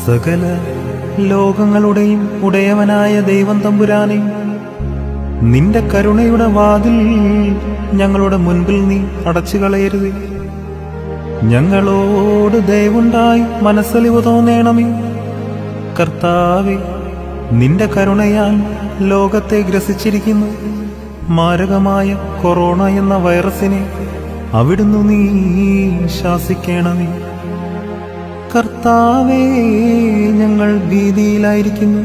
സകല ലോകങ്ങളുടെയും ഉടയവനായ ദൈവം തമ്പുരാനെ നിന്റെ കരുണയുടെ വാതിൽ ഞങ്ങളുടെ മുൻപിൽ നീ അടച്ചു കളയരുത് ഞങ്ങളോട് ദയവുണ്ടായി മനസ്സലിവ് തോന്നേണമേ കർത്താവെ നിന്റെ കരുണയാൽ ലോകത്തെ ഗ്രസിച്ചിരിക്കുന്നു മാരകമായ കൊറോണ എന്ന വൈറസിനെ അവിടുന്ന് നീ ശാസിക്കണമേ കർത്താവേ ഞങ്ങൾ ഭീതിയിലായിരിക്കുന്നു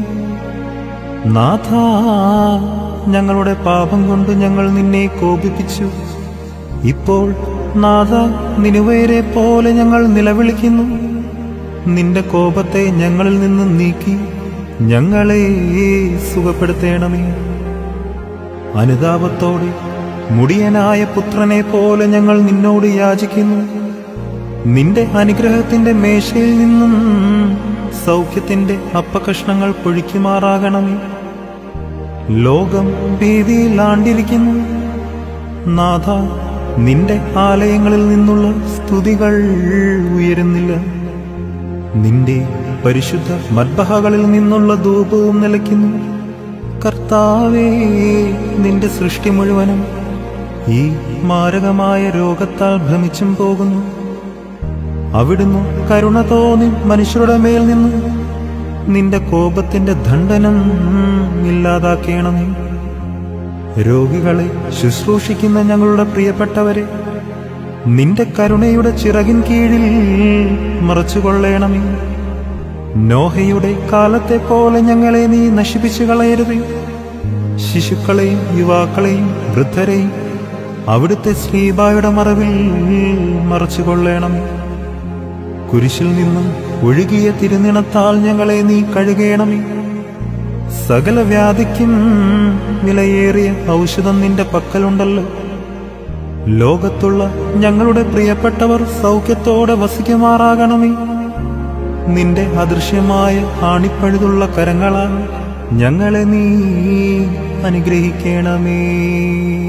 നാഥ ഞങ്ങളുടെ പാപം കൊണ്ട് ഞങ്ങൾ നിന്നെ കോപിപ്പിച്ചു ഇപ്പോൾ നാഥ നിനുവേരെ പോലെ ഞങ്ങൾ നിലവിളിക്കുന്നു നിന്റെ കോപത്തെ ഞങ്ങളിൽ നിന്ന് നീക്കി ഞങ്ങളെ സുഖപ്പെടുത്തേണമേ അനുതാപത്തോടെ മുടിയനായ പുത്രനെ പോലെ ഞങ്ങൾ നിന്നോട് യാചിക്കുന്നു നിന്റെ അനുഗ്രഹത്തിന്റെ മേശയിൽ നിന്നും സൗഖ്യത്തിന്റെ അപ്പകഷ്ണങ്ങൾ പൊഴിക്കുമാറാകണമേ ലോകം ഭീതിയിലാണ്ടിരിക്കുന്നു നാഥ നിന്റെ ആലയങ്ങളിൽ നിന്നുള്ള സ്തുതികൾ ഉയരുന്നില്ല നിന്റെ പരിശുദ്ധ മദ്ബഹകളിൽ നിന്നുള്ള ധൂപവും നിലയ്ക്കുന്നു കർത്താവേ നിന്റെ സൃഷ്ടി മുഴുവനും ഈ മാരകമായ രോഗത്താൽ ഭ്രമിച്ചും പോകുന്നു അവിടുന്ന് കരുണ തോന്നി മനുഷ്യരുടെ മേൽ നിന്ന് നിന്റെ കോപത്തിന്റെ ദണ്ഡനം ഇല്ലാതാക്കേണമേ രോഗികളെ ശുശ്രൂഷിക്കുന്ന ഞങ്ങളുടെ പ്രിയപ്പെട്ടവരെ നിന്റെ കരുണയുടെ ചിറകിൻ കീഴിൽ മറച്ചുകൊള്ളേണമേ നോഹയുടെ കാലത്തെ പോലെ ഞങ്ങളെ നീ നശിപ്പിച്ചു കളയരുത് ശിശുക്കളെയും യുവാക്കളെയും വൃദ്ധരെയും അവിടുത്തെ ശ്രീബായുടെ മറവിൽ മറച്ചുകൊള്ളേണമേ കുരിശിൽ നിന്നും ഒഴുകിയ തിരുനിണത്താൽ ഞങ്ങളെ നീ കഴുകേണമേ സകല വ്യാധിക്കും വിലയേറിയ ഔഷധം നിന്റെ പക്കലുണ്ടല്ലോ ലോകത്തുള്ള ഞങ്ങളുടെ പ്രിയപ്പെട്ടവർ സൗഖ്യത്തോടെ വസിക്കുമാറാകണമേ നിന്റെ അദൃശ്യമായ ആണിപ്പഴുതുള്ള കരങ്ങളാൽ ഞങ്ങളെ നീ അനുഗ്രഹിക്കണമേ